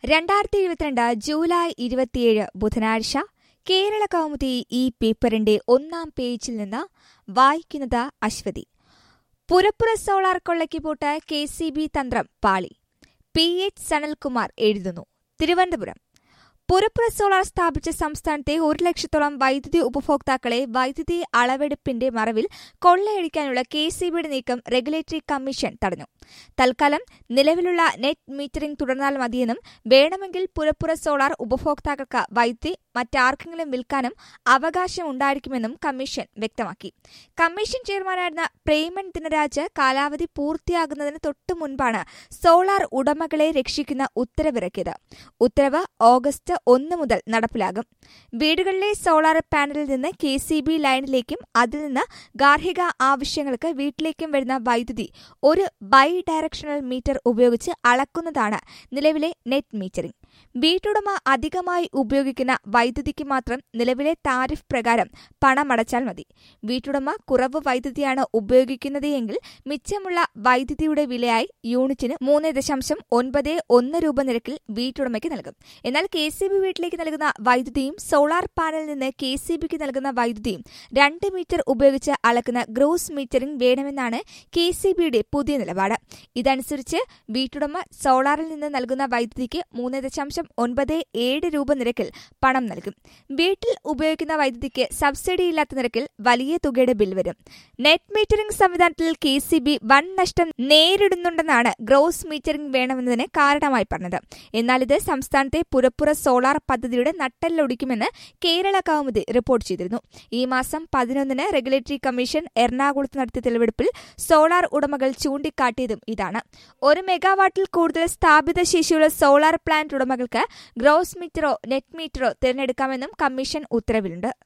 രണ്ടായിരത്തി ഇരുപത്തിരണ്ട് ജൂലൈ ഇരുപത്തിയേഴ് ബുധനാഴ്ച കേരള കൗമുദി ഈ പേപ്പറിന്റെ ഒന്നാം പേജിൽ നിന്ന് വായിക്കുന്നത് അശ്വതി പുരപ്പുറ സോളാർ കൊള്ളയ്ക്ക് പോട്ട് കെ സി ബി തന്ത്രം പാളി പി എച്ച് സനൽകുമാർ എഴുതുന്നു തിരുവനന്തപുരം പുരപ്പുറ സോളാർ സ്ഥാപിച്ച സംസ്ഥാനത്തെ ഒരു ലക്ഷത്തോളം വൈദ്യുതി ഉപഭോക്താക്കളെ വൈദ്യുതി അളവെടുപ്പിന്റെ മറവിൽ കൊള്ളയടിക്കാനുള്ള കെ സി ബിയുടെ നീക്കം റെഗുലേറ്ററി കമ്മീഷൻ തടഞ്ഞു തൽക്കാലം നിലവിലുള്ള നെറ്റ് മീറ്ററിംഗ് തുടർന്നാൽ മതിയെന്നും വേണമെങ്കിൽ പുരപ്പുറ സോളാർ ഉപഭോക്താക്കൾക്ക് വൈദ്യുതി മറ്റാർക്കെങ്കിലും വിൽക്കാനും അവകാശമുണ്ടായിരിക്കുമെന്നും കമ്മീഷൻ വ്യക്തമാക്കി കമ്മീഷൻ ചെയർമാനായിരുന്ന പ്രേമൻ ദിനരാജ് കാലാവധി പൂർത്തിയാകുന്നതിന് തൊട്ടു മുൻപാണ് സോളാർ ഉടമകളെ രക്ഷിക്കുന്ന ഉത്തരവിറക്കിയത് ഉത്തരവ് ഓഗസ്റ്റ് ഒന്ന് മുതൽ നടപ്പിലാകും വീടുകളിലെ സോളാർ പാനലിൽ നിന്ന് കെ സി ബി ലൈനിലേക്കും അതിൽ നിന്ന് ഗാർഹിക ആവശ്യങ്ങൾക്ക് വീട്ടിലേക്കും വരുന്ന വൈദ്യുതി ഒരു ബൈ ഡയറക്ഷണൽ മീറ്റർ ഉപയോഗിച്ച് അളക്കുന്നതാണ് നിലവിലെ നെറ്റ് മീറ്ററിംഗ് വീട്ടുടമ അധികമായി ഉപയോഗിക്കുന്ന വൈദ്യുതിക്ക് മാത്രം നിലവിലെ താരിഫ് പ്രകാരം പണമടച്ചാൽ മതി വീട്ടുടമ കുറവ് വൈദ്യുതിയാണ് ഉപയോഗിക്കുന്നത് എങ്കിൽ മിച്ചമുള്ള വൈദ്യുതിയുടെ വിലയായി യൂണിറ്റിന് മൂന്ന് ദശാംശം ഒൻപത് ഒന്ന് രൂപ നിരക്കിൽ വീട്ടുടമയ്ക്ക് നൽകും എന്നാൽ കെ സി ബി വീട്ടിലേക്ക് നൽകുന്ന വൈദ്യുതിയും സോളാർ പാനലിൽ നിന്ന് കെ സി ബിക്ക് നൽകുന്ന വൈദ്യുതിയും രണ്ട് മീറ്റർ ഉപയോഗിച്ച് അളക്കുന്ന ഗ്രോസ് മീറ്ററിംഗ് വേണമെന്നാണ് കെ സി ബിയുടെ പുതിയ നിലപാട് ഇതനുസരിച്ച് വീട്ടുടമ സോളാറിൽ നിന്ന് നൽകുന്ന വൈദ്യുതിക്ക് മൂന്ന് ദശാംശം ഒൻപത് ഏഴ് രൂപ നിരക്കിൽ പണം നൽകും വീട്ടിൽ ഉപയോഗിക്കുന്ന വൈദ്യുതിക്ക് സബ്സിഡി ഇല്ലാത്ത നിരക്കിൽ വലിയ തുകയുടെ ബിൽ വരും നെറ്റ് മീറ്ററിംഗ് സംവിധാനത്തിൽ കെ സി ബി വൻ നഷ്ടം നേരിടുന്നുണ്ടെന്നാണ് ഗ്രോസ് മീറ്ററിംഗ് വേണമെന്നതിന് കാരണമായി പറഞ്ഞത് എന്നാൽ ഇത് സംസ്ഥാനത്തെ പുരപ്പുറ സോളാർ പദ്ധതിയുടെ നട്ടെല്ലൊടിക്കുമെന്ന് കേരള കൗമുദി റിപ്പോർട്ട് ചെയ്തിരുന്നു ഈ മാസം പതിനൊന്നിന് റെഗുലേറ്ററി കമ്മീഷൻ എറണാകുളത്ത് നടത്തിയ തെളിവെടുപ്പിൽ സോളാർ ഉടമകൾ ചൂണ്ടിക്കാട്ടിയതും ഇതാണ് ഒരു മെഗാവാട്ടിൽ കൂടുതൽ സ്ഥാപിത ശേഷിയുള്ള സോളാർ പ്ലാന്റ് ഉടമകൾക്ക് ഗ്രോസ് മീറ്ററോ നെറ്റ് മീറ്ററോ തിരഞ്ഞെടുക്കാമെന്നും കമ്മീഷൻ ഉത്തരവിലുണ്ട്